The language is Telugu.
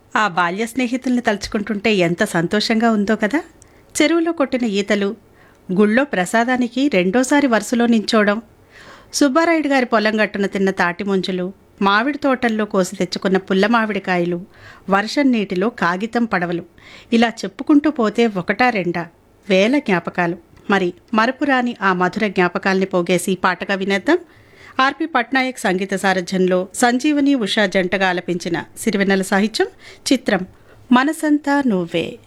ఆ బాల్య స్నేహితుల్ని తలుచుకుంటుంటే ఎంత సంతోషంగా ఉందో కదా చెరువులో కొట్టిన ఈతలు గుళ్ళో ప్రసాదానికి రెండోసారి వరుసలో నించోవడం సుబ్బారాయుడు గారి పొలం గట్టున తిన్న తాటి ముంజులు మామిడి తోటల్లో కోసి తెచ్చుకున్న పుల్ల మామిడికాయలు వర్షం నీటిలో కాగితం పడవలు ఇలా చెప్పుకుంటూ పోతే ఒకటా రెండా వేల జ్ఞాపకాలు మరి మరపురాని ఆ మధుర జ్ఞాపకాల్ని పోగేసి పాటగా వినేద్దాం ఆర్పి పట్నాయక్ సంగీత సారథ్యంలో సంజీవని ఉషా జంటగా ఆలపించిన సిరివెన్నెల సాహిత్యం చిత్రం మనసంతా నువ్వే